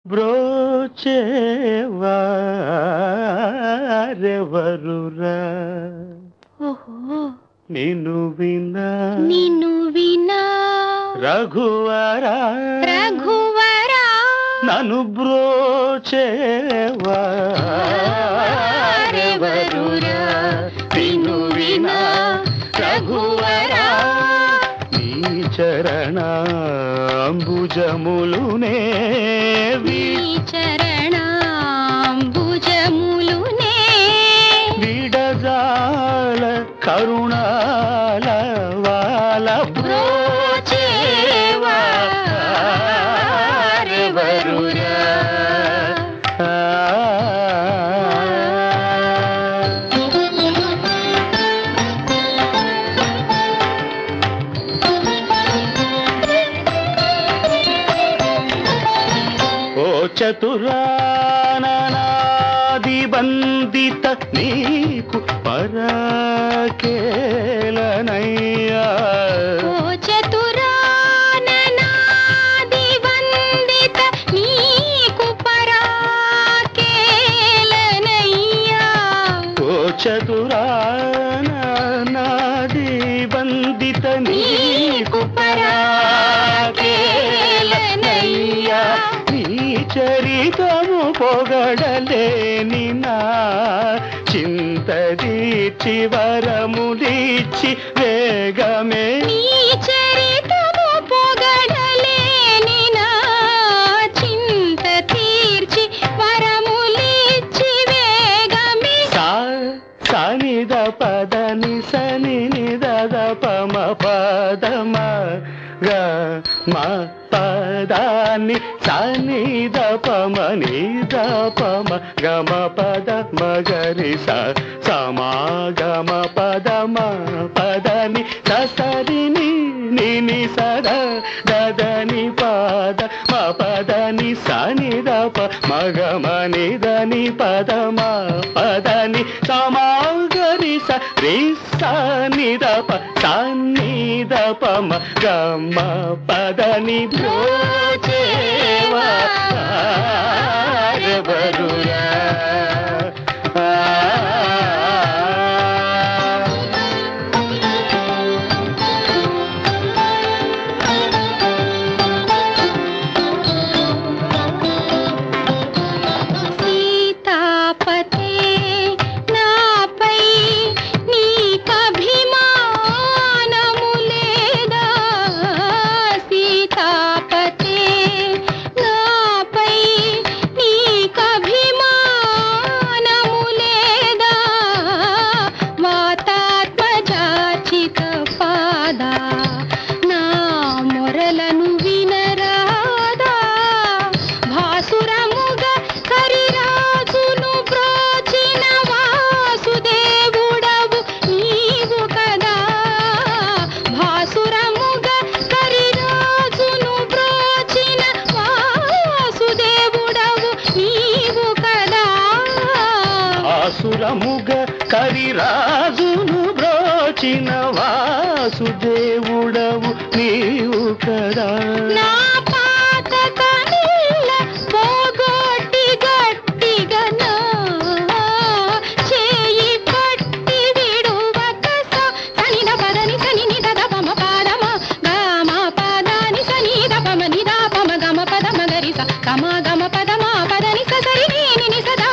బ్రోచేవారెవరురా ఓహో నిన్ను వినా నిన్ను వినా రఘువరా రఘువరా నన్ను బ్రోచేవారెవరురా నిన్ను వినా రఘువరా నీ చరణాంబుజములునే నీ చరణాంబుజములునే విడజాల కరుణాల వాల బ్రోచేవారెవరురా ఓ చతురానాది బందిత నీకు పరాకేలనయ్యా ఓ చతురాననాది వందిత నీకు పరాకేలనయ్యా ఓ చతురానాది బందిత నీకు పరాకేలనయ్యా నీ చరితము పొగడలేని నా చింత దీచి వరములిచ్చి వేగమే నీ చరితము పొగడలేని నా చింత తీర్చి వరములిచ్చి వేగమి సా సనిద పదని సని నిదద పమ పదమ గ మ పదాన్ని సనిద పమ నిద పమ గమ పద మగరి స సమాగమ పదమ పదని ససరిని నిని సద దదని పద మ పదని సనిద ప మగమ నిదని పదమ పదని సమాగరి స రి సనిద ప సన్నిద పమ గమ పదని బ్రోచేవా బరురా సీతాపతే నాపై నీకభిమానము లేదా సీతాపతే నాపై నీకభిమానము లేదా వాతాత్మజాచిత పాదా నా మొరలను వినరాదా భాసురముగ కరిరాజును బ్రోచిన వాసుదేవుడవు నీవు కదా భాసురముగ కరిరాజును బ్రోచిన వాసుదేవుడవు నీవు కదా ఆసురముగ కరిరాజును బ్రోచిన వాసుదేవుడవు నీవు కదా నా పాతకమిల్ల పోగొట్టి గట్టిగా నా చేయి పట్టి విడువక సా సనిద పదని సని నిద పమ పాదమ గమ పదని సని దపమ నిద పమ గమ పదమ గరి స గమ గమ పదమ పదని స సరి ని ని సద